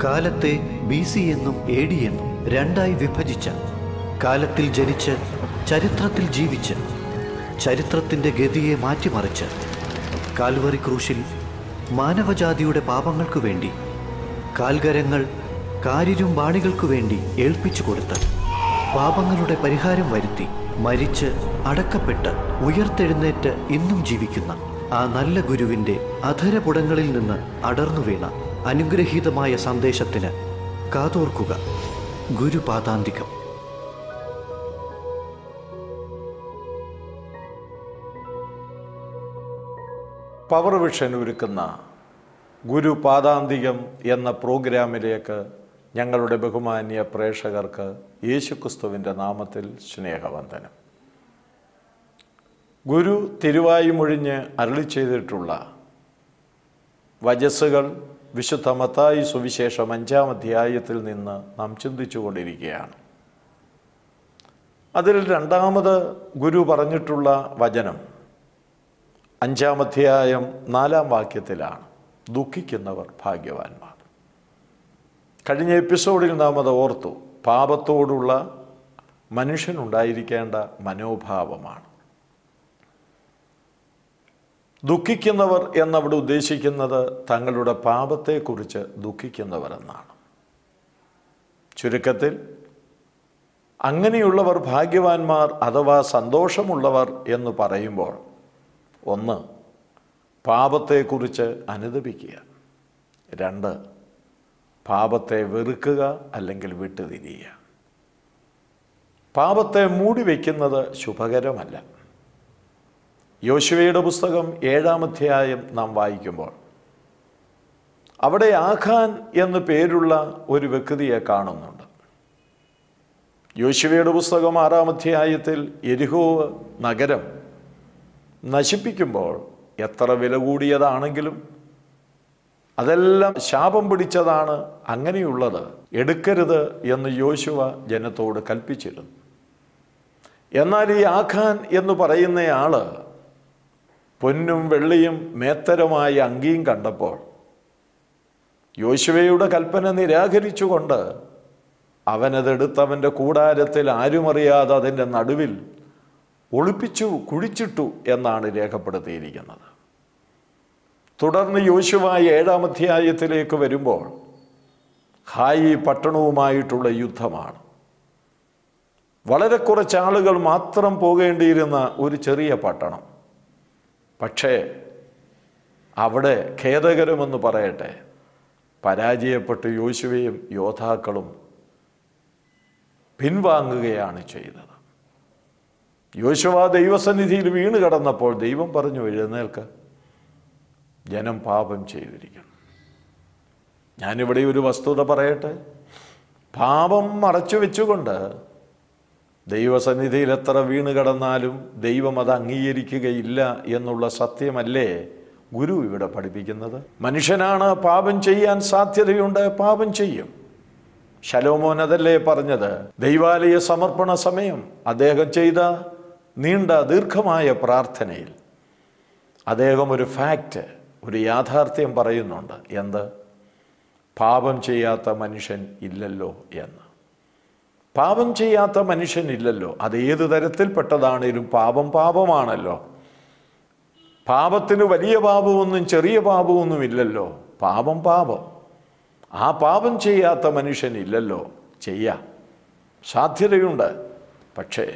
കാലത്തെ B C എന്നും A D എന്നും രണ്ടായി വിഭജിച്ച കാലത്തിൽ ജനിച്ച് ചരിത്രത്തിൽ ജീവിച്ച് ചരിത്രത്തിന്റെ ഗതിയെ മാറ്റിമറിച്ച് കാൽവറി ക്രൂശിൽ മാനവജാതിയുടെ പാപങ്ങൾക്കു വേണ്ടി കാൽകരങ്ങൾ കാരിരും വാണികൾക്കു വേണ്ടി ഏൽപ്പിച്ചു കൊടുത്ത് പാപങ്ങളുടെ പരിഹാരം വരുത്തി മരിച്ച് അടക്കപ്പെട്ട് ഉയർത്തെഴുന്നേറ്റ് ഇന്നും ജീവിക്കുന്ന ആ നല്ല ഗുരുവിൻ്റെ അധരപുടങ്ങളിൽ നിന്ന് അടർന്നു വീണ അനുഗ്രഹീതമായ സന്ദേശത്തിന് കാതോർക്കുക ഗുരുപാതാന്തികം പവർ വിഷൻ ഒരുക്കുന്ന ഗുരു പാദാന്തികം എന്ന പ്രോഗ്രാമിലേക്ക് ഞങ്ങളുടെ ബഹുമാന്യ പ്രേക്ഷകർക്ക് യേശുക്രിസ്തുവിൻ്റെ നാമത്തിൽ സ്നേഹവന്ദനം ഗുരു തിരുവായുമൊഴിഞ്ഞ് അരളി ചെയ്തിട്ടുള്ള വജസ്സുകൾ വിശുദ്ധ മത്തായി സുവിശേഷം അഞ്ചാം അധ്യായത്തിൽ നിന്ന് നാം ചിന്തിച്ചു കൊണ്ടിരിക്കുകയാണ് അതിൽ രണ്ടാമത് ഗുരു പറഞ്ഞിട്ടുള്ള വചനം അഞ്ചാം അധ്യായം നാലാം വാക്യത്തിലാണ് ദുഃഖിക്കുന്നവർ ഭാഗ്യവാന്മാർ കഴിഞ്ഞ എപ്പിസോഡിൽ നാം അത് ഓർത്തു പാപത്തോടുള്ള മനുഷ്യനുണ്ടായിരിക്കേണ്ട മനോഭാവമാണ് ദുഃഖിക്കുന്നവർ എന്നവിടെ ഉദ്ദേശിക്കുന്നത് തങ്ങളുടെ പാപത്തെക്കുറിച്ച് ദുഃഖിക്കുന്നവർ എന്നാണ് ചുരുക്കത്തിൽ അങ്ങനെയുള്ളവർ ഭാഗ്യവാന്മാർ അഥവാ സന്തോഷമുള്ളവർ എന്ന് പറയുമ്പോൾ ഒന്ന് പാപത്തെക്കുറിച്ച് അനുദപിക്കുക രണ്ട് പാപത്തെ വെറുക്കുക അല്ലെങ്കിൽ വിട്ടുതിരിയുക പാപത്തെ മൂടി വയ്ക്കുന്നത് ശുഭകരമല്ല യോശുവയുടെ പുസ്തകം ഏഴാം അധ്യായം നാം വായിക്കുമ്പോൾ അവിടെ ആഖാൻ എന്നു പേരുള്ള ഒരു വ്യക്തിയെ കാണുന്നുണ്ട് യോശുവയുടെ പുസ്തകം ആറാം അധ്യായത്തിൽ എരിഹോ നഗരം നശിപ്പിക്കുമ്പോൾ എത്ര വില കൂടിയതാണെങ്കിലും അതെല്ലാം ശാപം പിടിച്ചതാണ് അങ്ങനെയുള്ളത് എടുക്കരുത് എന്ന് യോശുവ ജനത്തോട് കൽപ്പിച്ചിരുന്നു എന്നാൽ ഈ ആഖാൻ എന്ന് പറയുന്നയാള് പൊന്നും വെള്ളിയും മേത്തരമായ അങ്കിയും കണ്ടപ്പോൾ യോശുവയുടെ കൽപ്പന നിരാകരിച്ചുകൊണ്ട് അവനതെടുത്ത് അവൻ്റെ കൂടാരത്തിൽ ആരുമറിയാതെ അതിൻ്റെ നടുവിൽ ഒളിപ്പിച്ചു കുഴിച്ചിട്ടു എന്നാണ് രേഖപ്പെടുത്തിയിരിക്കുന്നത് തുടർന്ന് യോശുവ ഏഴാം അധ്യായത്തിലേക്ക് വരുമ്പോൾ ഹായി പട്ടണവുമായിട്ടുള്ള യുദ്ധമാണ് വളരെ കുറച്ച് ആളുകൾ മാത്രം പോകേണ്ടിയിരുന്ന ഒരു ചെറിയ പട്ടണം പക്ഷേ അവിടെ ഖേദകരമെന്ന് പറയട്ടെ പരാജയപ്പെട്ട് യോശുവയും യോദ്ധാക്കളും പിൻവാങ്ങുകയാണ് ചെയ്തത് യോശുവ ദൈവസന്നിധിയിൽ വീണ് കടന്നപ്പോൾ ദൈവം പറഞ്ഞു എഴുന്നേൽക്ക് ജനം പാപം ചെയ്തിരിക്കണം ഞാനിവിടെ ഒരു വസ്തുത പറയട്ടെ പാപം മറച്ചു വെച്ചുകൊണ്ട് ദൈവസന്നിധിയിൽ എത്ര വീണ് കടന്നാലും ദൈവം അത് അംഗീകരിക്കുകയില്ല എന്നുള്ള സത്യമല്ലേ ഗുരു ഇവിടെ പഠിപ്പിക്കുന്നത് മനുഷ്യനാണ് പാപം ചെയ്യാൻ സാധ്യതയുണ്ട് പാപം ചെയ്യും ശലോമോൻ അതല്ലേ പറഞ്ഞത് ദൈവാലയ സമർപ്പണ സമയം അദ്ദേഹം ചെയ്ത നീണ്ട ദീർഘമായ പ്രാർത്ഥനയിൽ അദ്ദേഹം ഒരു ഫാക്റ്റ് ഒരു യാഥാർത്ഥ്യം പറയുന്നുണ്ട് എന്ത് പാപം ചെയ്യാത്ത മനുഷ്യൻ ഇല്ലല്ലോ എന്ന് പാപം ചെയ്യാത്ത മനുഷ്യൻ ഇല്ലല്ലോ അത് ഏത് തരത്തിൽപ്പെട്ടതാണേലും പാപം പാപമാണല്ലോ പാപത്തിന് വലിയ പാപമൊന്നും ചെറിയ പാപമൊന്നും ഇല്ലല്ലോ പാപം പാപം ആ പാപം ചെയ്യാത്ത മനുഷ്യൻ ഇല്ലല്ലോ ചെയ്യാം സാധ്യതയുണ്ട് പക്ഷേ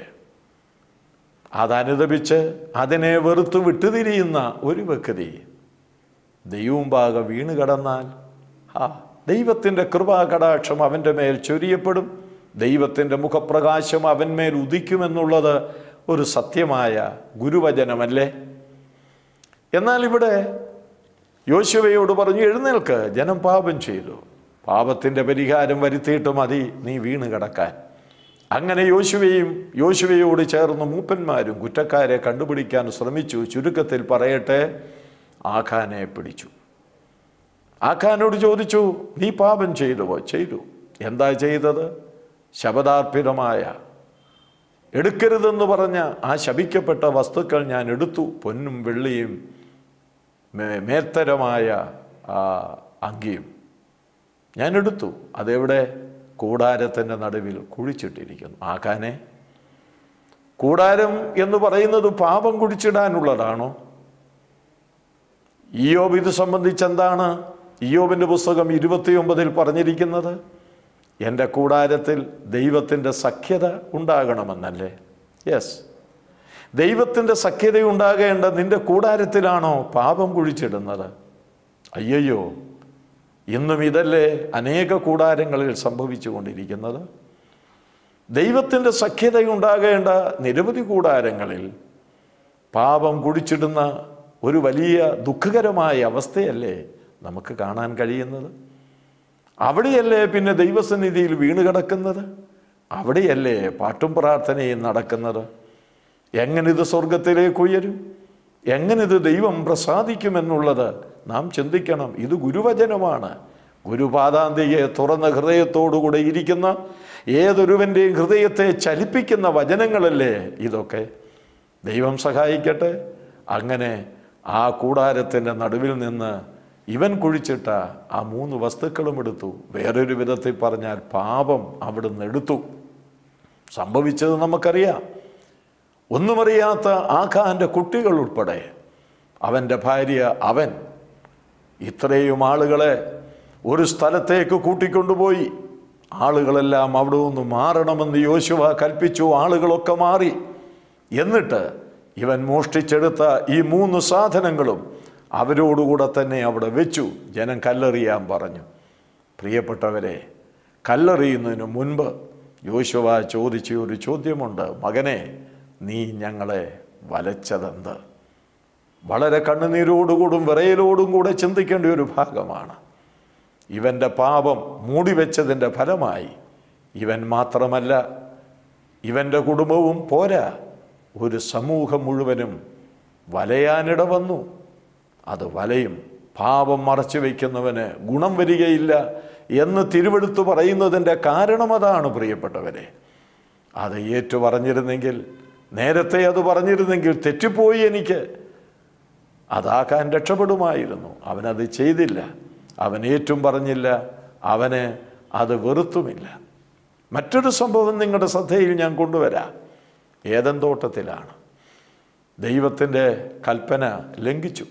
അതനുദപിച്ച് അതിനെ വെറുത്ത് വിട്ടുതിരിയുന്ന ഒരു വ്യക്തി ദൈവം പാക വീണ് കടന്നാൽ ആ ദൈവത്തിൻ്റെ കൃപാകടാക്ഷം അവൻ്റെ മേൽ ചൊരിയപ്പെടും ദൈവത്തിൻ്റെ മുഖപ്രകാശം അവന്മേൽ ഉദിക്കുമെന്നുള്ളത് ഒരു സത്യമായ ഗുരുവചനമല്ലേ എന്നാൽ ഇവിടെ യോശുവയോട് പറഞ്ഞു എഴുന്നേൽക്ക് ജനം പാപം ചെയ്തു പാപത്തിൻ്റെ പരിഹാരം വരുത്തിയിട്ട് മതി നീ വീണ് കിടക്കാൻ അങ്ങനെ യോശുവയും യോശുവയോട് ചേർന്ന് മൂപ്പന്മാരും കുറ്റക്കാരെ കണ്ടുപിടിക്കാൻ ശ്രമിച്ചു ചുരുക്കത്തിൽ പറയട്ടെ ആഖാനെ പിടിച്ചു ആഖാനോട് ചോദിച്ചു നീ പാപം ചെയ്തുവോ ചെയ്തു എന്താ ചെയ്തത് ശബദാർപ്പിതമായ എടുക്കരുതെന്ന് പറഞ്ഞ ആ ശപിക്കപ്പെട്ട വസ്തുക്കൾ ഞാൻ എടുത്തു പൊന്നും വെള്ളിയും മേ- മേത്തരമായ ആ അങ്കിയും ഞാൻ എടുത്തു അതെവിടെ കൂടാരത്തിൻ്റെ നടുവിൽ കുഴിച്ചിട്ടിരിക്കുന്നു ആക്കാനെ കൂടാരം എന്ന് പറയുന്നത് പാപം കുഴിച്ചിടാനുള്ളതാണോ ഇയോബ് ഇത് സംബന്ധിച്ച് എന്താണ് ഇയോബിൻ്റെ പുസ്തകം ഇരുപത്തിയൊമ്പതിൽ പറഞ്ഞിരിക്കുന്നത് എൻ്റെ കൂടാരത്തിൽ ദൈവത്തിൻ്റെ സഖ്യത ഉണ്ടാകണമെന്നല്ലേ യെസ് ദൈവത്തിൻ്റെ സഖ്യത ഉണ്ടാകേണ്ട നിന്റെ കൂടാരത്തിലാണോ പാപം കുഴിച്ചിടുന്നത് അയ്യയ്യോ ഇന്നും ഇതല്ലേ അനേക കൂടാരങ്ങളിൽ സംഭവിച്ചു കൊണ്ടിരിക്കുന്നത് ദൈവത്തിൻ്റെ സഖ്യതയുണ്ടാകേണ്ട നിരവധി കൂടാരങ്ങളിൽ പാപം കുഴിച്ചിടുന്ന ഒരു വലിയ ദുഃഖകരമായ അവസ്ഥയല്ലേ നമുക്ക് കാണാൻ കഴിയുന്നത് അവിടെയല്ലേ പിന്നെ ദൈവസന്നിധിയിൽ വീണ് കിടക്കുന്നത് അവിടെയല്ലേ പാട്ടും പ്രാർത്ഥനയും നടക്കുന്നത് എങ്ങനെ ഇത് സ്വർഗത്തിലേക്ക് ഉയരും എങ്ങനെ ഇത് ദൈവം പ്രസാദിക്കുമെന്നുള്ളത് നാം ചിന്തിക്കണം ഇത് ഗുരുവചനമാണ് ഗുരുപാദാന്തിയെ തുറന്ന ഹൃദയത്തോടുകൂടെ ഇരിക്കുന്ന ഏതൊരുവൻ്റെയും ഹൃദയത്തെ ചലിപ്പിക്കുന്ന വചനങ്ങളല്ലേ ഇതൊക്കെ ദൈവം സഹായിക്കട്ടെ അങ്ങനെ ആ കൂടാരത്തിൻ്റെ നടുവിൽ നിന്ന് ഇവൻ കുഴിച്ചിട്ട ആ മൂന്ന് വസ്തുക്കളും എടുത്തു വേറൊരു വിധത്തിൽ പറഞ്ഞാൽ പാപം അവിടുന്ന് എടുത്തു സംഭവിച്ചത് നമുക്കറിയാം ഒന്നുമറിയാത്ത ആഖാന്റെ കുട്ടികൾ ഉൾപ്പെടെ അവൻ്റെ ഭാര്യ അവൻ ഇത്രയും ആളുകളെ ഒരു സ്ഥലത്തേക്ക് കൂട്ടിക്കൊണ്ടുപോയി ആളുകളെല്ലാം അവിടെ നിന്ന് മാറണമെന്ന് യോശുവ കൽപ്പിച്ചു ആളുകളൊക്കെ മാറി എന്നിട്ട് ഇവൻ മോഷ്ടിച്ചെടുത്ത ഈ മൂന്ന് സാധനങ്ങളും അവരോടുകൂടെ തന്നെ അവിടെ വെച്ചു ജനം കല്ലെറിയാൻ പറഞ്ഞു പ്രിയപ്പെട്ടവരെ കല്ലെറിയുന്നതിന് മുൻപ് യോശുവ ചോദിച്ച ഒരു ചോദ്യമുണ്ട് മകനെ നീ ഞങ്ങളെ വലച്ചതെന്ത് വളരെ കണ്ണുനീരോടുകൂടും വിറയലോടും കൂടെ ചിന്തിക്കേണ്ട ഒരു ഭാഗമാണ് ഇവൻ്റെ പാപം മൂടിവെച്ചതിൻ്റെ ഫലമായി ഇവൻ മാത്രമല്ല ഇവൻ്റെ കുടുംബവും പോരാ ഒരു സമൂഹം മുഴുവനും വലയാനിട വന്നു അത് വലയും പാപം മറച്ചു വയ്ക്കുന്നവന് ഗുണം വരികയില്ല എന്ന് തിരുവെടുത്ത് പറയുന്നതിൻ്റെ കാരണം അതാണ് പ്രിയപ്പെട്ടവരെ അത് ഏറ്റു പറഞ്ഞിരുന്നെങ്കിൽ നേരത്തെ അത് പറഞ്ഞിരുന്നെങ്കിൽ തെറ്റിപ്പോയി എനിക്ക് അതാക്കാൻ രക്ഷപ്പെടുമായിരുന്നു അവനത് ചെയ്തില്ല അവൻ ഏറ്റും പറഞ്ഞില്ല അവന് അത് വെറുത്തുമില്ല മറ്റൊരു സംഭവം നിങ്ങളുടെ ശ്രദ്ധയിൽ ഞാൻ കൊണ്ടുവരാം ഏതൻ തോട്ടത്തിലാണ് ദൈവത്തിൻ്റെ കൽപ്പന ലംഘിച്ചു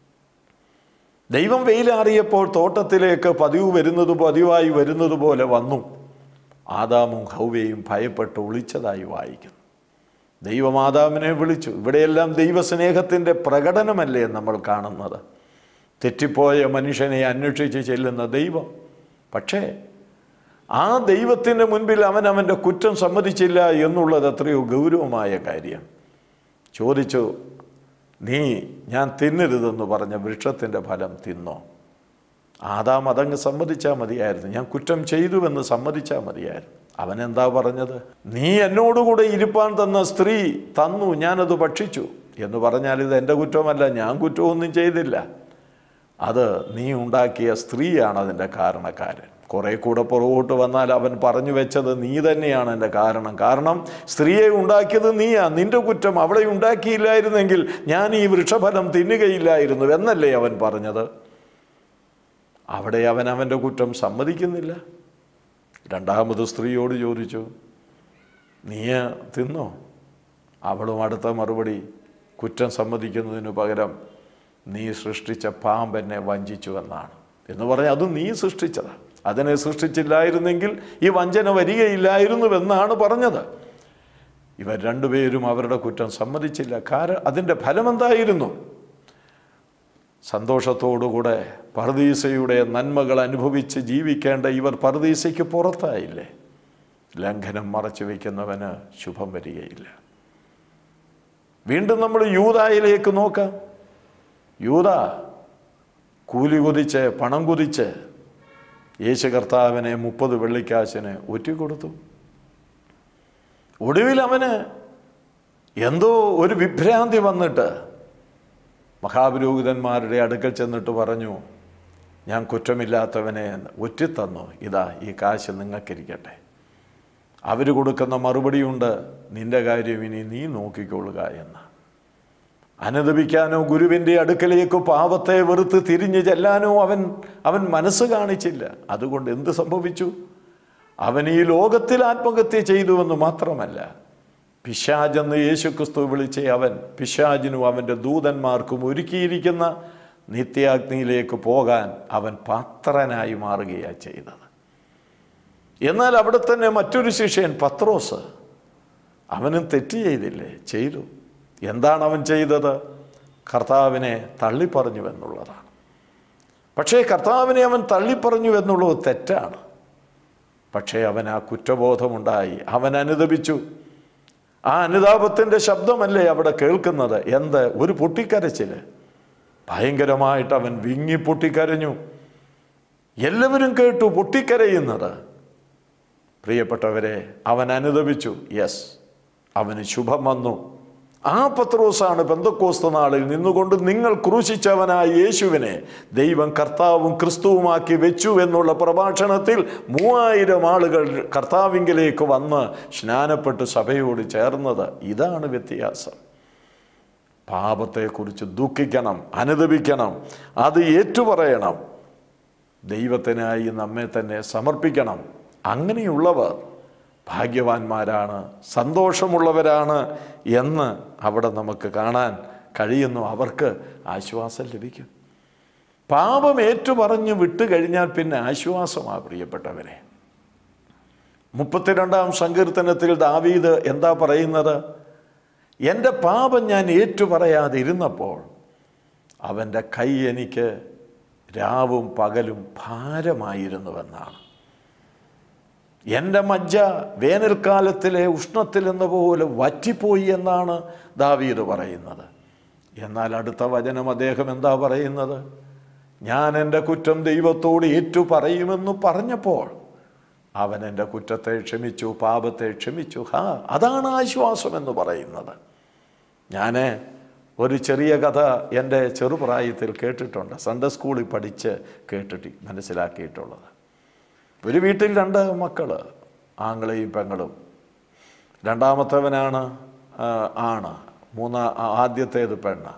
ദൈവം വെയിലാറിയപ്പോൾ തോട്ടത്തിലേക്ക് പതിവ് വരുന്നത് പതിവായി വരുന്നത് പോലെ വന്നു ആദാമും ഹൗവയും ഭയപ്പെട്ട് ഒളിച്ചതായി വായിക്കുന്നു ദൈവം ആദാമിനെ വിളിച്ചു ഇവിടെയെല്ലാം ദൈവസ്നേഹത്തിൻ്റെ പ്രകടനമല്ലേ നമ്മൾ കാണുന്നത് തെറ്റിപ്പോയ മനുഷ്യനെ അന്വേഷിച്ച് ചെല്ലുന്ന ദൈവം പക്ഷേ ആ ദൈവത്തിൻ്റെ മുൻപിൽ അവൻ അവൻ്റെ കുറ്റം സമ്മതിച്ചില്ല എന്നുള്ളത് എത്രയോ ഗൗരവമായ കാര്യം ചോദിച്ചു നീ ഞാൻ തിന്നരുതെന്ന് പറഞ്ഞ വൃക്ഷത്തിൻ്റെ ഫലം തിന്നോ ആദാം അതങ്ങ് സമ്മതിച്ചാൽ മതിയായിരുന്നു ഞാൻ കുറ്റം ചെയ്തുവെന്ന് സമ്മതിച്ചാൽ മതിയായിരുന്നു അവൻ എന്താ പറഞ്ഞത് നീ എന്നോടുകൂടെ ഇരിപ്പാൻ തന്ന സ്ത്രീ തന്നു ഞാനത് ഭക്ഷിച്ചു എന്ന് പറഞ്ഞാൽ ഇത് എൻ്റെ കുറ്റമല്ല ഞാൻ കുറ്റമൊന്നും ചെയ്തില്ല അത് നീ ഉണ്ടാക്കിയ സ്ത്രീയാണ് അതിൻ്റെ കാരണക്കാരൻ കുറേ കൂടെ പുറകോട്ട് വന്നാൽ അവൻ പറഞ്ഞു വെച്ചത് നീ തന്നെയാണ് എൻ്റെ കാരണം കാരണം സ്ത്രീയെ ഉണ്ടാക്കിയത് നീയാ നിന്റെ കുറ്റം അവളെ ഉണ്ടാക്കിയില്ലായിരുന്നെങ്കിൽ ഞാൻ ഈ വൃക്ഷഫലം തിന്നുകയില്ലായിരുന്നു എന്നല്ലേ അവൻ പറഞ്ഞത് അവിടെ അവൻ അവൻ്റെ കുറ്റം സമ്മതിക്കുന്നില്ല രണ്ടാമത് സ്ത്രീയോട് ചോദിച്ചു നീ തിന്നോ അവളും അടുത്ത മറുപടി കുറ്റം സമ്മതിക്കുന്നതിന് പകരം നീ സൃഷ്ടിച്ച പാമ്പെന്നെ വഞ്ചിച്ചു എന്നാണ് എന്ന് പറഞ്ഞാൽ അത് നീ സൃഷ്ടിച്ചതാണ് അതിനെ സൃഷ്ടിച്ചില്ലായിരുന്നെങ്കിൽ ഈ വഞ്ചന വരികയില്ലായിരുന്നുവെന്നാണ് പറഞ്ഞത് ഇവർ രണ്ടുപേരും അവരുടെ കുറ്റം സമ്മതിച്ചില്ല കാരണം അതിൻ്റെ ഫലം എന്തായിരുന്നു സന്തോഷത്തോടുകൂടെ പർദീസയുടെ നന്മകൾ അനുഭവിച്ച് ജീവിക്കേണ്ട ഇവർ പർദീസയ്ക്ക് പുറത്തായില്ലേ ലംഘനം മറച്ചു വയ്ക്കുന്നവന് ശുഭം വരികയില്ല വീണ്ടും നമ്മൾ യൂതായിലേക്ക് നോക്കാം യൂത കൂലി കുതിച്ച് പണം കുതിച്ച് യേശു കർത്താവിനെ മുപ്പത് വെള്ളിക്കാശിന് ഒറ്റിക്കൊടുത്തു ഒടുവിൽ അവന് എന്തോ ഒരു വിഭ്രാന്തി വന്നിട്ട് മഹാപുരോഹിതന്മാരുടെ അടുക്കൽ ചെന്നിട്ട് പറഞ്ഞു ഞാൻ കുറ്റമില്ലാത്തവനെ ഒറ്റിത്തന്നു ഇതാ ഈ കാശ് നിങ്ങൾക്കിരിക്കട്ടെ അവർ കൊടുക്കുന്ന മറുപടിയുണ്ട് നിന്റെ കാര്യം ഇനി നീ നോക്കിക്കൊള്ളുക എന്ന് അനുദപിക്കാനോ ഗുരുവിൻ്റെ അടുക്കലേക്ക് പാപത്തെ വെറുത്ത് തിരിഞ്ഞു ചെല്ലാനോ അവൻ അവൻ മനസ്സ് കാണിച്ചില്ല അതുകൊണ്ട് എന്ത് സംഭവിച്ചു അവൻ ഈ ലോകത്തിൽ ആത്മഹത്യ ചെയ്തുവെന്ന് മാത്രമല്ല പിശാജെന്ന് യേശുക്രിസ്തു വിളിച്ച അവൻ പിശാജിനും അവൻ്റെ ദൂതന്മാർക്കും ഒരുക്കിയിരിക്കുന്ന നിത്യാഗ്നിയിലേക്ക് പോകാൻ അവൻ പാത്രനായി മാറുകയാണ് ചെയ്തത് എന്നാൽ അവിടെ തന്നെ മറ്റൊരു ശിഷ്യൻ പത്രോസ് അവനും തെറ്റ് ചെയ്തില്ലേ ചെയ്തു എന്താണ് അവൻ ചെയ്തത് കർത്താവിനെ തള്ളിപ്പറഞ്ഞു എന്നുള്ളതാണ് പക്ഷേ കർത്താവിനെ അവൻ തള്ളിപ്പറഞ്ഞു എന്നുള്ളത് തെറ്റാണ് പക്ഷേ അവൻ ആ കുറ്റബോധമുണ്ടായി അവൻ അനുദപിച്ചു ആ അനുതാപത്തിൻ്റെ ശബ്ദമല്ലേ അവിടെ കേൾക്കുന്നത് എന്ത് ഒരു പൊട്ടിക്കരച്ചിൽ ഭയങ്കരമായിട്ട് അവൻ വിങ്ങി പൊട്ടിക്കരഞ്ഞു എല്ലാവരും കേട്ടു പൊട്ടിക്കരയുന്നത് പ്രിയപ്പെട്ടവരെ അവൻ അനുദപിച്ചു യെസ് അവന് ശുഭം വന്നു ആ പത്രോസാണ് ബന്ധക്കോസ്ത നാളിൽ നിന്നുകൊണ്ട് നിങ്ങൾ ക്രൂശിച്ചവനായ യേശുവിനെ ദൈവം കർത്താവും ക്രിസ്തുവുമാക്കി വെച്ചു എന്നുള്ള പ്രഭാഷണത്തിൽ മൂവായിരം ആളുകൾ കർത്താവിങ്കിലേക്ക് വന്ന് സ്നാനപ്പെട്ട് സഭയോട് ചേർന്നത് ഇതാണ് വ്യത്യാസം പാപത്തെക്കുറിച്ച് ദുഃഖിക്കണം അനുദപിക്കണം അത് ഏറ്റുപറയണം ദൈവത്തിനായി നമ്മെ തന്നെ സമർപ്പിക്കണം അങ്ങനെയുള്ളവർ ഭാഗ്യവാന്മാരാണ് സന്തോഷമുള്ളവരാണ് എന്ന് അവിടെ നമുക്ക് കാണാൻ കഴിയുന്നു അവർക്ക് ആശ്വാസം ലഭിക്കും പാപം ഏറ്റുപറഞ്ഞ് വിട്ടു കഴിഞ്ഞാൽ പിന്നെ ആശ്വാസമാണ് പ്രിയപ്പെട്ടവരെ മുപ്പത്തിരണ്ടാം സങ്കീർത്തനത്തിൽ ദാവീദ് എന്താ പറയുന്നത് എൻ്റെ പാപം ഞാൻ ഏറ്റുപറയാതിരുന്നപ്പോൾ അവൻ്റെ കൈ എനിക്ക് രാവും പകലും ഭാരമായിരുന്നുവെന്നാണ് എൻ്റെ മജ്ജ വേനൽക്കാലത്തിലെ ഉഷ്ണത്തിൽ എന്ന പോലെ വറ്റിപ്പോയി എന്നാണ് ദാവീദ് പറയുന്നത് എന്നാൽ അടുത്ത വചനം അദ്ദേഹം എന്താ പറയുന്നത് ഞാൻ എൻ്റെ കുറ്റം ദൈവത്തോട് ഏറ്റു പറയുമെന്ന് പറഞ്ഞപ്പോൾ അവൻ എൻ്റെ കുറ്റത്തെ ക്ഷമിച്ചു പാപത്തെ ക്ഷമിച്ചു ഹാ അതാണ് ആശ്വാസം എന്ന് പറയുന്നത് ഞാൻ ഒരു ചെറിയ കഥ എൻ്റെ ചെറുപ്രായത്തിൽ കേട്ടിട്ടുണ്ട് സൺഡേ സ്കൂളിൽ പഠിച്ച് കേട്ടിട്ട് മനസ്സിലാക്കിയിട്ടുള്ളത് ഒരു വീട്ടിൽ രണ്ട് മക്കൾ ആങ്ങളെയും പെങ്ങളും രണ്ടാമത്തവനാണ് ആ, ആണ് മൂന്നാ ആ- ആദ്യത്തേത് പെണ്ണ്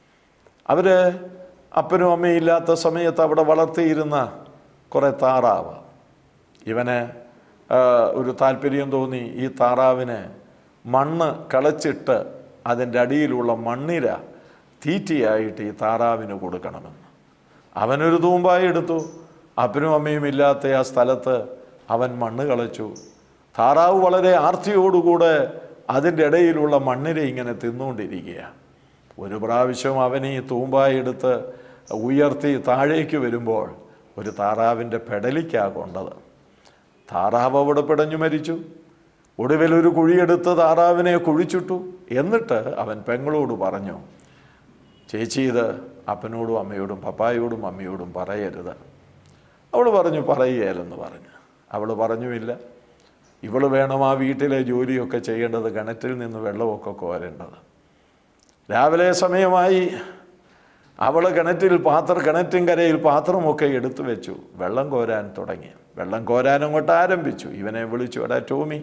അവർ അപ്പനും അമ്മയും ഇല്ലാത്ത സമയത്ത് അവിടെ വളർത്തിയിരുന്ന കുറേ താറാവ് ഇവന് ആ, ഒരു താല്പര്യം തോന്നി ഈ താറാവിന് മണ്ണ് കളച്ചിട്ട് അതിൻ്റെ അടിയിലുള്ള മണ്ണിര തീറ്റയായിട്ട് ഈ താറാവിന് കൊടുക്കണമെന്ന് അവനൊരു തൂമ്പായി എടുത്തു അപ്പനും അമ്മയും ഇല്ലാത്ത ആ സ്ഥലത്ത് അവൻ മണ്ണ് കളച്ചു താറാവ് വളരെ ആർത്തിയോടുകൂടെ അതിൻ്റെ ഇടയിലുള്ള മണ്ണിര ഇങ്ങനെ തിന്നുകൊണ്ടിരിക്കുകയാണ് ഒരു പ്രാവശ്യം അവൻ ഈ തൂമ്പായി എടുത്ത് ഉയർത്തി താഴേക്ക് വരുമ്പോൾ ഒരു താറാവിൻ്റെ പെടലിക്കാ കൊണ്ടത് താറാവ് അവിടെ പിടഞ്ഞു മരിച്ചു ഒടുവിൽ ഒരു കുഴിയെടുത്ത് താറാവിനെ കുഴിച്ചിട്ടു എന്നിട്ട് അവൻ പെങ്ങളോട് പറഞ്ഞു ചേച്ചി ഇത് അപ്പനോടും അമ്മയോടും പപ്പായോടും അമ്മയോടും പറയരുത് അവൾ പറഞ്ഞു പറയുകയില്ലെന്ന് പറഞ്ഞു അവൾ പറഞ്ഞുമില്ല ഇവൾ വേണം ആ വീട്ടിലെ ജോലിയൊക്കെ ചെയ്യേണ്ടത് കിണറ്റിൽ നിന്ന് വെള്ളമൊക്കെ കോരേണ്ടത് രാവിലെ സമയമായി അവൾ കിണറ്റിൽ പാത്രം കിണറ്റിൻ കരയിൽ പാത്രമൊക്കെ എടുത്തു വെച്ചു വെള്ളം കോരാൻ തുടങ്ങി വെള്ളം കോരാൻ അങ്ങോട്ട് ആരംഭിച്ചു ഇവനെ വിളിച്ചു എടാ ടോമി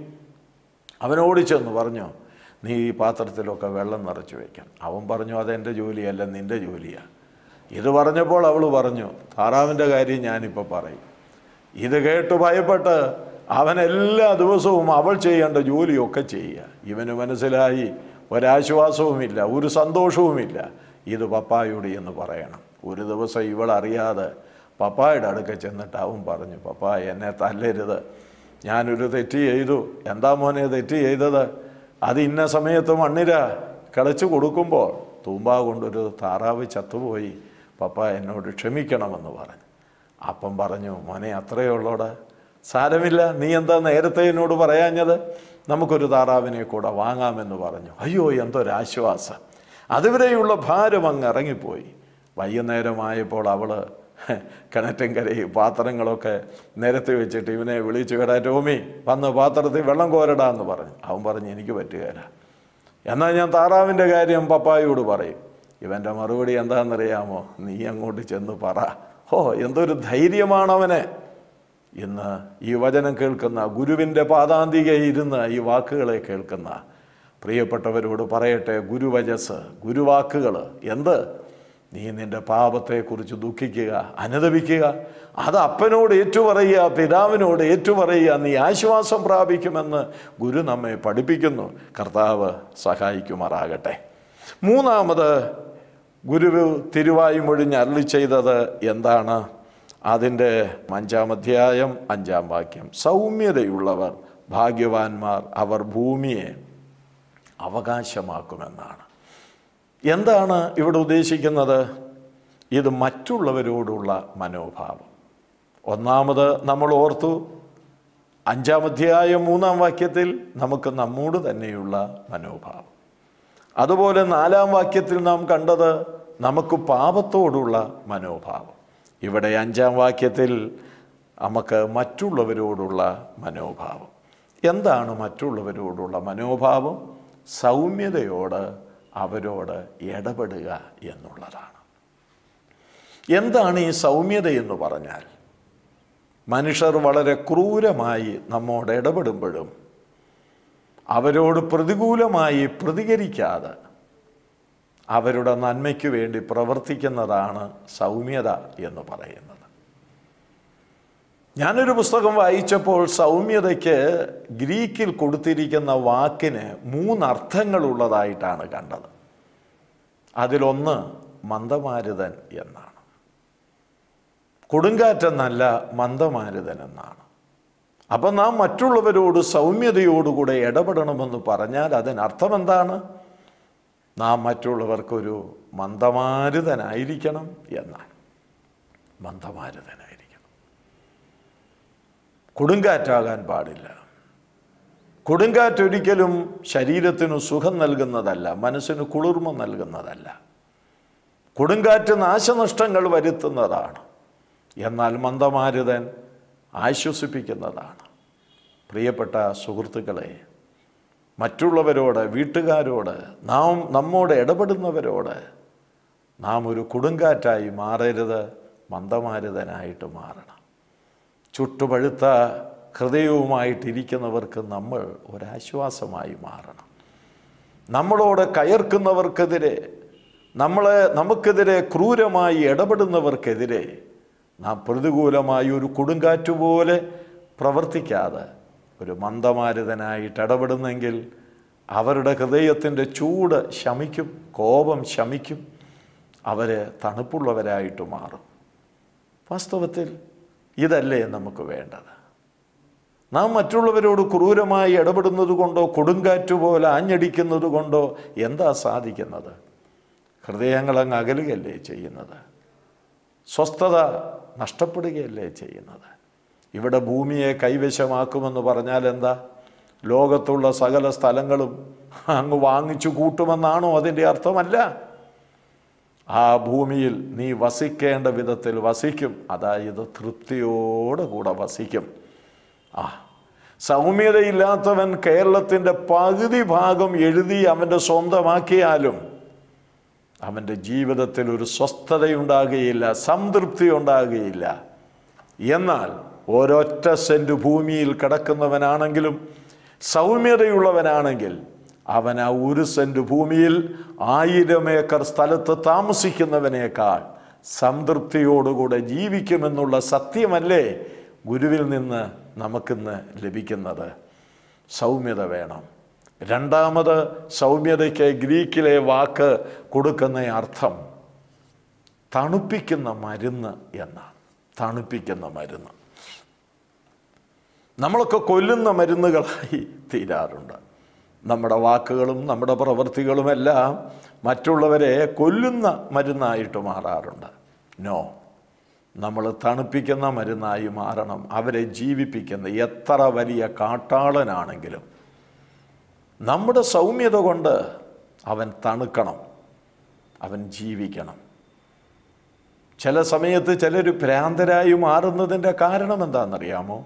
അവനോട് ചെന്ന് പറഞ്ഞു നീ ഈ പാത്രത്തിലൊക്കെ വെള്ളം നിറച്ചു വയ്ക്കാൻ അവൻ പറഞ്ഞു അതെൻ്റെ ജോലിയല്ല നിൻ്റെ ജോലിയാണ് ഇത് പറഞ്ഞപ്പോൾ അവൾ പറഞ്ഞു താറാവിൻ്റെ കാര്യം ഞാനിപ്പോൾ പറയും ഇത് കേട്ട് ഭയപ്പെട്ട് അവൻ എല്ലാ ദിവസവും അവൾ ചെയ്യേണ്ട ജോലിയൊക്കെ ചെയ്യുക ഇവന് മനസ്സിലായി ഒരാശ്വാസവുമില്ല ഒരു സന്തോഷവുമില്ല ഇത് പപ്പായോട് എന്ന് പറയണം ഒരു ദിവസം ഇവൾ അറിയാതെ പപ്പായുടെ അടുക്ക ചെന്നിട്ട് അവൻ പറഞ്ഞു പപ്പ എന്നെ തല്ലരുത് ഞാനൊരു തെറ്റ് ചെയ്തു എന്താ മോനെ തെറ്റ് ചെയ്തത് അത് ഇന്ന സമയത്ത് മണ്ണിര കളിച്ചു കൊടുക്കുമ്പോൾ തൂമ്പാ കൊണ്ടൊരു താറാവ് ചത്തുപോയി പപ്പ എന്നോട് ക്ഷമിക്കണമെന്ന് പറഞ്ഞു അപ്പം പറഞ്ഞു മോനെ അത്രയേ ഉള്ളോടെ സാരമില്ല നീ എന്താ നേരത്തെ എന്നോട് പറയാഞ്ഞത് നമുക്കൊരു താറാവിനെ കൂടെ വാങ്ങാമെന്ന് പറഞ്ഞു അയ്യോ എന്തൊരാശ്വാസം അതുവരെയുള്ള ഭാരം അങ്ങ് ഇറങ്ങിപ്പോയി വൈകുന്നേരമായപ്പോൾ അവൾ കിണറ്റിൻകരയിൽ പാത്രങ്ങളൊക്കെ നിരത്തി വെച്ചിട്ട് ഇവനെ വിളിച്ചു കേടാ ടോമി വന്ന് പാത്രത്തിൽ വെള്ളം കോരടാ എന്ന് പറഞ്ഞു അവൻ പറഞ്ഞു എനിക്ക് പറ്റുകയില്ല എന്നാൽ ഞാൻ താറാവിൻ്റെ കാര്യം പപ്പായോട് പറയും ഇവൻ്റെ മറുപടി എന്താണെന്നറിയാമോ നീ അങ്ങോട്ട് ചെന്ന് പറ ഓ എന്തൊരു ധൈര്യമാണ് അവന് ഇന്ന് ഈ വചനം കേൾക്കുന്ന ഗുരുവിൻ്റെ പാതാന്തികയിൽ ഇരുന്ന് ഈ വാക്കുകളെ കേൾക്കുന്ന പ്രിയപ്പെട്ടവരോട് പറയട്ടെ ഗുരുവചസ് ഗുരുവാക്കുകൾ എന്ത് നീ നിന്റെ പാപത്തെക്കുറിച്ച് ദുഃഖിക്കുക അനുദപിക്കുക അത് അപ്പനോട് ഏറ്റുപറയുക പിതാവിനോട് ഏറ്റുപറയുക നീ ആശ്വാസം പ്രാപിക്കുമെന്ന് ഗുരു നമ്മെ പഠിപ്പിക്കുന്നു കർത്താവ് സഹായിക്കുമാറാകട്ടെ മൂന്നാമത് ഗുരു തിരുവായി മൊഴിഞ്ഞ് അരളി ചെയ്തത് എന്താണ് അതിൻ്റെ അഞ്ചാം അധ്യായം അഞ്ചാം വാക്യം സൗമ്യതയുള്ളവർ ഭാഗ്യവാന്മാർ അവർ ഭൂമിയെ അവകാശമാക്കുമെന്നാണ് എന്താണ് ഇവിടെ ഉദ്ദേശിക്കുന്നത് ഇത് മറ്റുള്ളവരോടുള്ള മനോഭാവം ഒന്നാമത് നമ്മൾ ഓർത്തു അഞ്ചാം അധ്യായം മൂന്നാം വാക്യത്തിൽ നമുക്ക് നമ്മോട് തന്നെയുള്ള മനോഭാവം അതുപോലെ നാലാം വാക്യത്തിൽ നാം കണ്ടത് നമുക്ക് പാപത്തോടുള്ള മനോഭാവം ഇവിടെ അഞ്ചാം വാക്യത്തിൽ നമുക്ക് മറ്റുള്ളവരോടുള്ള മനോഭാവം എന്താണ് മറ്റുള്ളവരോടുള്ള മനോഭാവം സൗമ്യതയോട് അവരോട് ഇടപെടുക എന്നുള്ളതാണ് എന്താണ് ഈ സൗമ്യത എന്ന് പറഞ്ഞാൽ മനുഷ്യർ വളരെ ക്രൂരമായി നമ്മോട് ഇടപെടുമ്പോഴും അവരോട് പ്രതികൂലമായി പ്രതികരിക്കാതെ അവരുടെ നന്മയ്ക്ക് വേണ്ടി പ്രവർത്തിക്കുന്നതാണ് സൗമ്യത എന്ന് പറയുന്നത് ഞാനൊരു പുസ്തകം വായിച്ചപ്പോൾ സൗമ്യതയ്ക്ക് ഗ്രീക്കിൽ കൊടുത്തിരിക്കുന്ന വാക്കിന് മൂന്നർത്ഥങ്ങളുള്ളതായിട്ടാണ് കണ്ടത് അതിലൊന്ന് മന്ദമാരുതൻ എന്നാണ് കൊടുങ്കാറ്റെന്നല്ല മന്ദമാരുതൻ എന്നാണ് അപ്പം നാം മറ്റുള്ളവരോട് സൗമ്യതയോടുകൂടെ ഇടപെടണമെന്ന് പറഞ്ഞാൽ അതിനർത്ഥം എന്താണ് നാം മറ്റുള്ളവർക്കൊരു മന്ദമാരുതനായിരിക്കണം എന്നാണ് മന്ദമാരുതനായിരിക്കണം കൊടുങ്കാറ്റാകാൻ പാടില്ല കൊടുങ്കാറ്റ് ഒരിക്കലും ശരീരത്തിന് സുഖം നൽകുന്നതല്ല മനസ്സിന് കുളിർമ നൽകുന്നതല്ല കൊടുങ്കാറ്റ് നാശനഷ്ടങ്ങൾ വരുത്തുന്നതാണ് എന്നാൽ മന്ദമാരുതൻ ആശ്വസിപ്പിക്കുന്നതാണ് പ്രിയപ്പെട്ട സുഹൃത്തുക്കളെ മറ്റുള്ളവരോട് വീട്ടുകാരോട് നാം നമ്മോട് ഇടപെടുന്നവരോട് നാം ഒരു കൊടുങ്കാറ്റായി മാറരുത് മന്ദമാരുതനായിട്ട് മാറണം ചുട്ടുപഴുത്ത ഹൃദയവുമായിട്ടിരിക്കുന്നവർക്ക് നമ്മൾ ഒരാശ്വാസമായി മാറണം നമ്മളോട് കയർക്കുന്നവർക്കെതിരെ നമ്മളെ നമുക്കെതിരെ ക്രൂരമായി ഇടപെടുന്നവർക്കെതിരെ നാം പ്രതികൂലമായി ഒരു കൊടുങ്കാറ്റ് പോലെ പ്രവർത്തിക്കാതെ ഒരു മന്ദമാരുതനായിട്ട് ഇടപെടുന്നെങ്കിൽ അവരുടെ ഹൃദയത്തിൻ്റെ ചൂട് ശമിക്കും കോപം ശമിക്കും അവർ തണുപ്പുള്ളവരായിട്ട് മാറും വാസ്തവത്തിൽ ഇതല്ലേ നമുക്ക് വേണ്ടത് നാം മറ്റുള്ളവരോട് ക്രൂരമായി ഇടപെടുന്നത് കൊണ്ടോ കൊടുങ്കാറ്റ് പോലെ ആഞ്ഞടിക്കുന്നത് കൊണ്ടോ എന്താ സാധിക്കുന്നത് ഹൃദയങ്ങളങ്ങ് അകലുകയല്ലേ ചെയ്യുന്നത് സ്വസ്ഥത നഷ്ടപ്പെടുകയല്ലേ ചെയ്യുന്നത് ഇവിടെ ഭൂമിയെ കൈവശമാക്കുമെന്ന് പറഞ്ഞാൽ എന്താ ലോകത്തുള്ള സകല സ്ഥലങ്ങളും അങ്ങ് വാങ്ങിച്ചു കൂട്ടുമെന്നാണോ അതിൻ്റെ അർത്ഥമല്ല ആ ഭൂമിയിൽ നീ വസിക്കേണ്ട വിധത്തിൽ വസിക്കും അതായത് തൃപ്തിയോടെ കൂടെ വസിക്കും ആ സൗമ്യതയില്ലാത്തവൻ കേരളത്തിൻ്റെ പകുതി ഭാഗം എഴുതി അവൻ്റെ സ്വന്തമാക്കിയാലും അവൻ്റെ ജീവിതത്തിൽ ഒരു സ്വസ്ഥതയുണ്ടാകുകയില്ല സംതൃപ്തി ഉണ്ടാകുകയില്ല എന്നാൽ ഒരൊറ്റ സെൻറ്റ് ഭൂമിയിൽ കിടക്കുന്നവനാണെങ്കിലും സൗമ്യതയുള്ളവനാണെങ്കിൽ അവൻ ആ ഒരു സെൻറ്റ് ഭൂമിയിൽ ആയിരം ഏക്കർ സ്ഥലത്ത് താമസിക്കുന്നവനേക്കാൾ സംതൃപ്തിയോടുകൂടെ ജീവിക്കുമെന്നുള്ള സത്യമല്ലേ ഗുരുവിൽ നിന്ന് നമുക്കിന്ന് ലഭിക്കുന്നത് സൗമ്യത വേണം രണ്ടാമത് സൗമ്യതയ്ക്ക് ഗ്രീക്കിലെ വാക്ക് കൊടുക്കുന്ന അർത്ഥം തണുപ്പിക്കുന്ന മരുന്ന് എന്നാണ് തണുപ്പിക്കുന്ന മരുന്ന് നമ്മളൊക്കെ കൊല്ലുന്ന മരുന്നുകളായി തീരാറുണ്ട് നമ്മുടെ വാക്കുകളും നമ്മുടെ പ്രവൃത്തികളുമെല്ലാം മറ്റുള്ളവരെ കൊല്ലുന്ന മരുന്നായിട്ട് മാറാറുണ്ട് നോ നമ്മൾ തണുപ്പിക്കുന്ന മരുന്നായി മാറണം അവരെ ജീവിപ്പിക്കുന്ന എത്ര വലിയ കാട്ടാളനാണെങ്കിലും നമ്മുടെ സൗമ്യത കൊണ്ട് അവൻ തണുക്കണം അവൻ ജീവിക്കണം ചില സമയത്ത് ചിലർ ഭ്രാന്തരായി മാറുന്നതിൻ്റെ കാരണം എന്താണെന്നറിയാമോ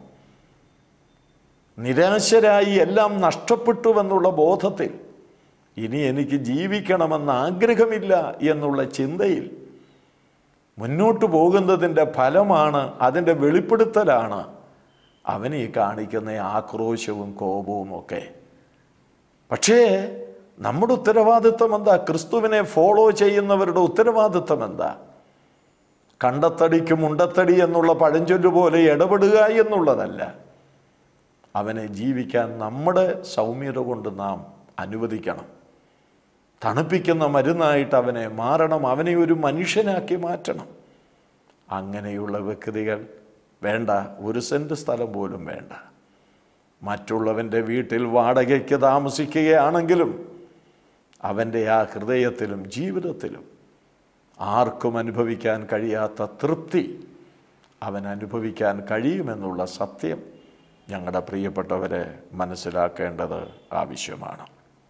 നിരാശരായി എല്ലാം നഷ്ടപ്പെട്ടുവെന്നുള്ള ബോധത്തിൽ ഇനി എനിക്ക് ജീവിക്കണമെന്ന ആഗ്രഹമില്ല എന്നുള്ള ചിന്തയിൽ മുന്നോട്ട് പോകുന്നതിൻ്റെ ഫലമാണ് അതിൻ്റെ വെളിപ്പെടുത്തലാണ് അവന് ഈ കാണിക്കുന്ന ആക്രോശവും കോപവും ഒക്കെ പക്ഷേ നമ്മുടെ ഉത്തരവാദിത്വം എന്താ ക്രിസ്തുവിനെ ഫോളോ ചെയ്യുന്നവരുടെ ഉത്തരവാദിത്വം എന്താ കണ്ടത്തടിക്ക് മുണ്ടത്തടി എന്നുള്ള പഴഞ്ചൊല്ല് പോലെ ഇടപെടുക എന്നുള്ളതല്ല അവനെ ജീവിക്കാൻ നമ്മുടെ സൗമ്യത കൊണ്ട് നാം അനുവദിക്കണം തണുപ്പിക്കുന്ന മരുന്നായിട്ട് അവനെ മാറണം അവനെ ഒരു മനുഷ്യനാക്കി മാറ്റണം അങ്ങനെയുള്ള വ്യക്തികൾ വേണ്ട ഒരു സെൻറ്റ് സ്ഥലം പോലും വേണ്ട മറ്റുള്ളവൻ്റെ വീട്ടിൽ വാടകയ്ക്ക് താമസിക്കുകയാണെങ്കിലും അവൻ്റെ ആ ഹൃദയത്തിലും ജീവിതത്തിലും ആർക്കും അനുഭവിക്കാൻ കഴിയാത്ത തൃപ്തി അവൻ അനുഭവിക്കാൻ കഴിയുമെന്നുള്ള സത്യം ഞങ്ങളുടെ പ്രിയപ്പെട്ടവരെ മനസ്സിലാക്കേണ്ടത് ആവശ്യമാണ്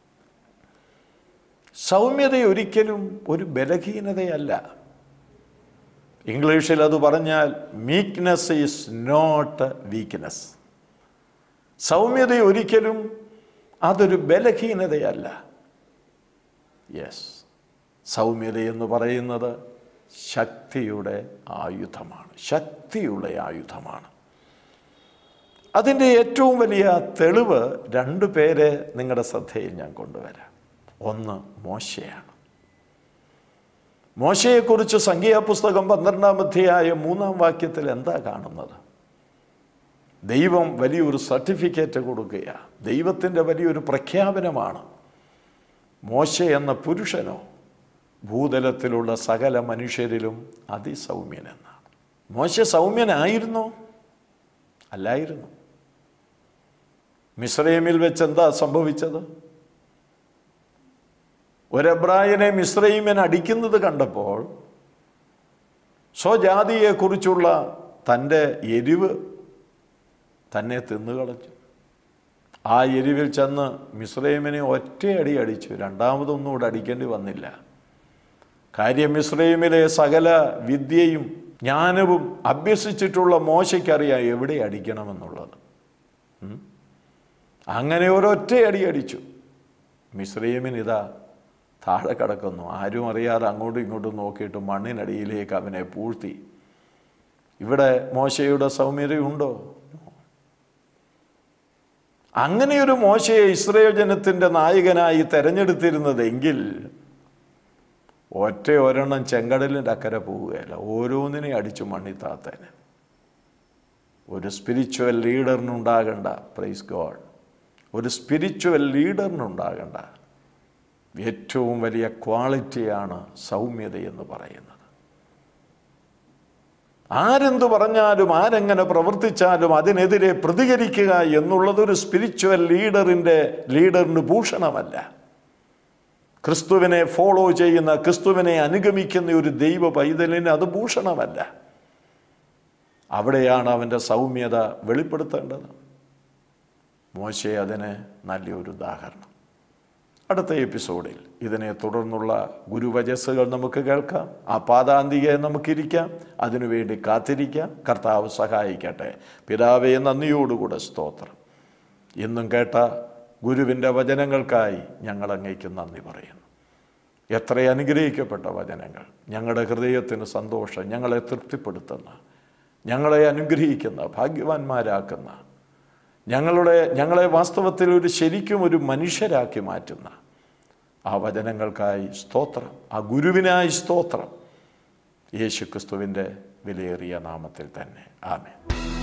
സൗമ്യത ഒരിക്കലും ഒരു ബലഹീനതയല്ല ഇംഗ്ലീഷിൽ അത് പറഞ്ഞാൽ മീക്ക്നെസ് ഈസ് നോട്ട് വീക്ക്നെസ് സൗമ്യത ഒരിക്കലും അതൊരു ബലഹീനതയല്ല യെസ് സൗമ്യത എന്ന് പറയുന്നത് ശക്തിയുടെ ആയുധമാണ് ശക്തിയുള്ള ആയുധമാണ് അതിൻ്റെ ഏറ്റവും വലിയ തെളിവ് രണ്ട് പേരെ നിങ്ങളുടെ ശ്രദ്ധയിൽ ഞാൻ കൊണ്ടുവരാം ഒന്ന് മോശയാണ് മോശയെക്കുറിച്ച് സംഖ്യാപുസ്തകം പന്ത്രണ്ടാം അധ്യായ മൂന്നാം വാക്യത്തിൽ എന്താ കാണുന്നത് ദൈവം വലിയൊരു സർട്ടിഫിക്കറ്റ് കൊടുക്കുകയാണ് ദൈവത്തിൻ്റെ വലിയൊരു പ്രഖ്യാപനമാണ് മോശ എന്ന പുരുഷനോ ഭൂതലത്തിലുള്ള സകല മനുഷ്യരിലും അതിസൗമ്യനെന്നാണ് മോശ സൗമ്യനായിരുന്നോ അല്ലായിരുന്നു മിശ്രൈമിൽ വെച്ച് എന്താ സംഭവിച്ചത് ഒരെബ്രായനെ മിശ്രൈമൻ അടിക്കുന്നത് കണ്ടപ്പോൾ സ്വജാതിയെക്കുറിച്ചുള്ള തൻ്റെ എരിവ് തന്നെ തിന്നുകളഞ്ഞു ആ എരിവിൽ ചെന്ന് മിശ്രൈമിനെ ഒറ്റയടി അടിച്ചു രണ്ടാമതൊന്നും കൂടെ അടിക്കേണ്ടി വന്നില്ല കാര്യം മിശ്രൈമിലെ സകല വിദ്യയും ജ്ഞാനവും അഭ്യസിച്ചിട്ടുള്ള മോശയ്ക്കറിയാം എവിടെ അടിക്കണമെന്നുള്ളത് ഉം. അങ്ങനെ ഒരൊറ്റയടി അടിച്ചു മിശ്രൈമിന് ഇതാ താഴെ കിടക്കുന്നു ആരും അറിയാതെ അങ്ങോട്ടും ഇങ്ങോട്ടും നോക്കിയിട്ട് മണ്ണിനടിയിലേക്ക് അവനെ പൂഴ്ത്തി ഇവിടെ മോശയുടെ സൗമ്യതയുണ്ടോ അങ്ങനെയൊരു മോശയെ ഇസ്രയേൽ ജനത്തിൻ്റെ നായകനായി തെരഞ്ഞെടുത്തിരുന്നതെങ്കിൽ ഒറ്റ ഒരെണ്ണം ചെങ്കടലിൻ്റെ അക്കരെ പോവുകയല്ല ഓരോന്നിനെ അടിച്ചു മണ്ണിത്താത്തേന് ഒരു സ്പിരിച്വൽ ലീഡറിനുണ്ടാകണ്ട പ്രൈസ് ഗോഡ് ഒരു സ്പിരിച്വൽ ലീഡറിനുണ്ടാകണ്ട ഏറ്റവും വലിയ ക്വാളിറ്റിയാണ് സൗമ്യത എന്ന് പറയുന്നത് ആരെന്ത് പറഞ്ഞാലും ആരെങ്ങനെ പ്രവർത്തിച്ചാലും അതിനെതിരെ പ്രതികരിക്കുക എന്നുള്ളത് ഒരു സ്പിരിച്വൽ ലീഡറിൻ്റെ ലീഡറിന് ഭൂഷണമല്ല ക്രിസ്തുവിനെ ഫോളോ ചെയ്യുന്ന ക്രിസ്തുവിനെ അനുഗമിക്കുന്ന ഒരു ദൈവ പൈതലിന് അത് ഭൂഷണമല്ല അവിടെയാണ് അവൻ്റെ സൗമ്യത വെളിപ്പെടുത്തേണ്ടത് മോശെ അതിന് നല്ലൊരു ഉദാഹരണം അടുത്ത എപ്പിസോഡിൽ ഇതിനെ തുടർന്നുള്ള ഗുരുവചസ്സുകൾ നമുക്ക് കേൾക്കാം ആ പാതാന്തികയെ നമുക്കിരിക്കാം അതിനുവേണ്ടി കാത്തിരിക്കാം കർത്താവ് സഹായിക്കട്ടെ പിതാവേ നന്ദിയോടുകൂടെ സ്തോത്രം ഇന്നും കേട്ട ഗുരുവിൻ്റെ വചനങ്ങൾക്കായി ഞങ്ങൾ അങ്ങേക്ക് നന്ദി പറയുന്നു എത്ര അനുഗ്രഹിക്കപ്പെട്ട വചനങ്ങൾ ഞങ്ങളുടെ ഹൃദയത്തിന് സന്തോഷം ഞങ്ങളെ തൃപ്തിപ്പെടുത്തുന്ന ഞങ്ങളെ അനുഗ്രഹിക്കുന്ന ഭാഗ്യവാന്മാരാക്കുന്ന ഞങ്ങളുടെ ഞങ്ങളെ വാസ്തവത്തിൽ ഒരു ശരിക്കും ഒരു മനുഷ്യരാക്കി മാറ്റുന്ന ആ വചനങ്ങൾക്കായി സ്തോത്രം ആ ഗുരുവിനായി സ്തോത്രം യേശു ക്രിസ്തുവിൻ്റെ വിലയേറിയ നാമത്തിൽ തന്നെ ആമേ